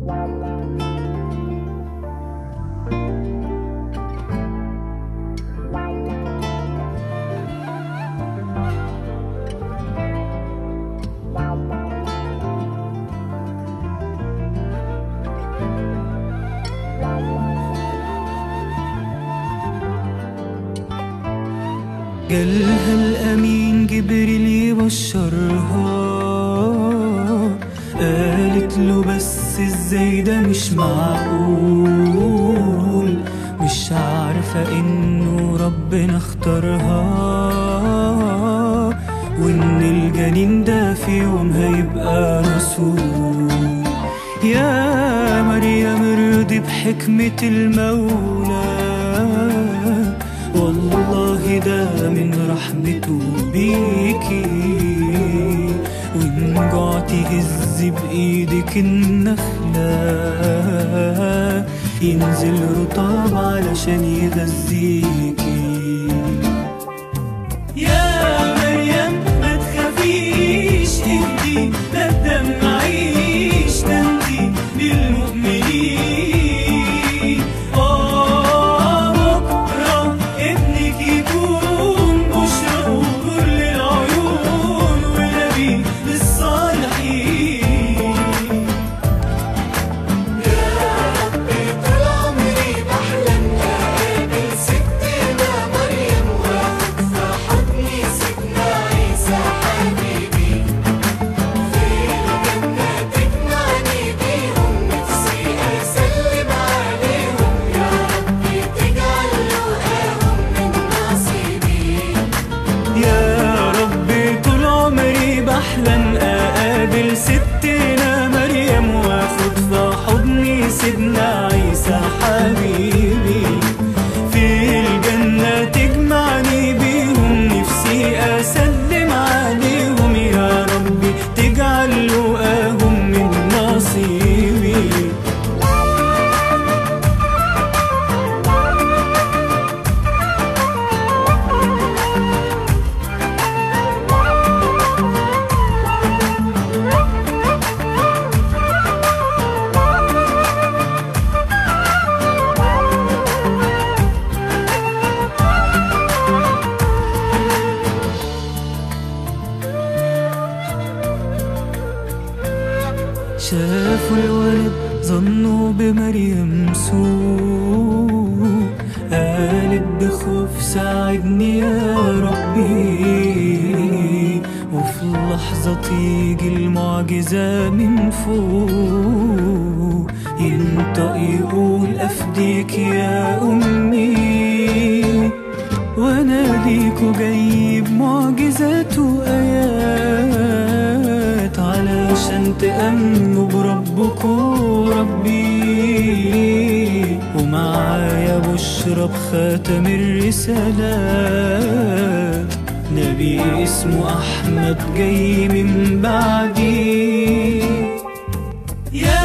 جالها الأمين جبريل يبشرها قالت له بس ازاي ده مش معقول مش عارفة انه ربنا اختارها وان الجنين ده في يوم هيبقى رسول يا مريم ارضي بحكمة المولى والله ده من رحمته بيكي وإن جعتي هزي بإيدك النخلة ينزل رطاب علشان يغذيكي يا مريم ما تخافيش اهدي لا تدمعيش تنتي للمؤمنين آه بكرة ابنك يكون بشرى ونور للعيون ونبي للصالحين طول عمري بحلم اقابل ستنا مريم واخد في حضني سيدنا عيسى حبيبي في الجنة تجمعني بيهم نفسي اسلم عليهم يا ربي تجعل لقاهم من نصيبي يا ربي طول عمري بحلم اقابل ستنا مريم واخد في حضني سيدنا عيسى حبيبي في الجنة تجمعني بيهم نفسي اسلم عليهم يا ربي تجعل لقاهم من نصيبي شافوا الولد ظنوا بمريم سوء قالت بخوف ساعدني يا ربي وفي لحظة تيجي المعجزة من فوق ينطق يقول أفديك يا أمي وانا ليكوا جايب معجزات وآيات علشان تأمنوا بربكوا ربي ومعايا بشرى بخاتم الرسالات نبي اسمه أحمد جاي من بعدي يا